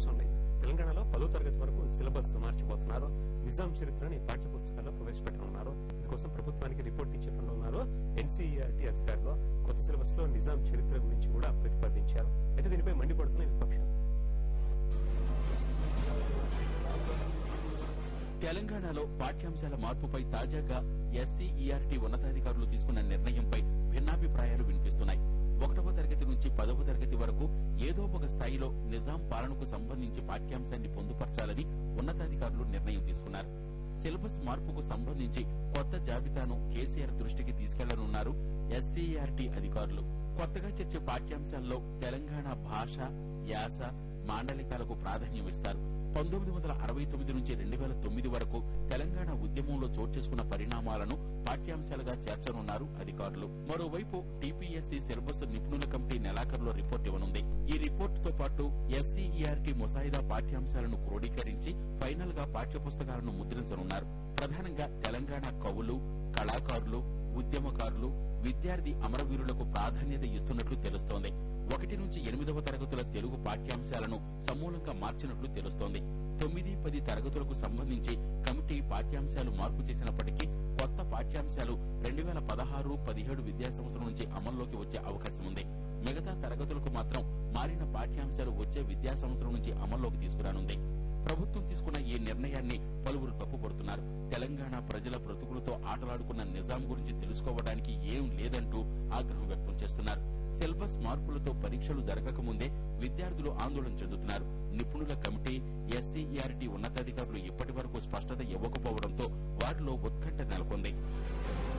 తెలుస్తుంది తెలంగాణలో పదో తరగతి వరకు సిలబస్ మార్చిపోతున్నారు నిజాం చరిత్రని పాఠ్య పుస్తకాల్లో ప్రవేశపెట్టనున్నారు ఇందుకోసం ప్రభుత్వానికి రిపోర్ట్ ఇచ్చే పనిలో ఉన్నారు ఎన్సీఈఆర్టీ అధికారులు కొత్త సిలబస్ లో నిజాం చరిత్ర గురించి కూడా ప్రతిపాదించారు అయితే దీనిపై మండిపడుతున్న విపక్షాలు తెలంగాణలో పాఠ్యాంశాల మార్పుపై తాజాగా ఎస్సీఈఆర్టీ ఉన్నతాధికారులు తీసుకున్న నిర్ణయంపై భిన్నాభిప్రాయాలు వినిపిస్తున్నాయి ఒకటవ తరగతి నుంచి పదవ తరగతి వరకు ఏదో ఒక స్థాయిలో నిజాం పాలనకు సంబంధించి పాఠ్యాంశాన్ని పొందుపరచాలని ఉన్నతాధికారులు నిర్ణయం తీసుకున్నారు సిలబస్ మార్పుకు సంబంధించి కొత్త జాబితాను కేసీఆర్ దృష్టికి తీసుకెళ్లనున్నారు ఎస్సీఆర్టీ అధికారులు కొత్తగా చేర్చే పాఠ్యాంశాల్లో తెలంగాణ భాష యాస మాండలికాలకు ప్రాధాన్యం ఇస్తారు పంతొమ్మిది వందల అరవై తొమ్మిది నుంచి రెండు వేల తొమ్మిది వరకు తెలంగాణ ఉద్యమంలో చోటు చేసుకున్న పరిణామాలను పాఠ్యాంశాలుగా చేర్చనున్నారు అధికారులు మరోవైపు టీపీఎస్సీ సిలబస్ నిపుణుల కమిటీ నెలాఖరులో రిపోర్ట్ ఇవ్వనుంది ఈ రిపోర్టుతో పాటు ఎస్సీఈఆర్టీ ముసాయిదా పాఠ్యాంశాలను క్రోడీకరించి ఫైనల్ గా పాఠ్యపుస్తకాలను ముద్రించనున్నారు ప్రధానంగా తెలంగాణ కవులు కళాకారులు ఉద్యమకారులు విద్యార్థి అమరవీరులకు ప్రాధాన్యత ఇస్తున్నట్లు తెలుస్తోంది ఒకటి నుంచి ఎనిమిదవ తరగతుల తెలుగు పాఠ్యాంశాలను సమూలంగా మార్చినట్లు తెలుస్తోంది తొమ్మిది పది తరగతులకు సంబంధించి కమిటీ పాఠ్యాంశాలు మార్పు చేసినప్పటికీ కొత్త పాఠ్యాంశాలు రెండు వేల పదహారు పదిహేడు విద్యా సంవత్సరం నుంచి అమల్లోకి వచ్చే అవకాశం ఉంది మిగతా తరగతులకు మాత్రం మారిన పాఠ్యాంశాలు వచ్చే విద్యా సంవత్సరం నుంచి అమల్లోకి తీసుకురానుంది ప్రభుత్వం తీసుకున్న ఈ నిర్ణయాన్ని పలువురు తప్పుపడుతున్నారు తెలంగాణ ప్రజల బ్రతుకులతో ఆటలాడుకున్న నిజాం గురించి తెలుసుకోవడానికి ఏం లేదంటూ ఆగ్రహం వ్యక్తం చేస్తున్నారు సిలబస్ మార్పులతో పరీక్షలు జరగకముందే విద్యార్థులు ఆందోళన చెందుతున్నారు నిపుణుల కమిటీ ఎస్సీఈఆర్టీ ఉన్నతాధికారులు ఇప్పటి వరకు స్పష్టత ఇవ్వకపోవడంతో వారిలో ఉత్కంఠ నెలకొంది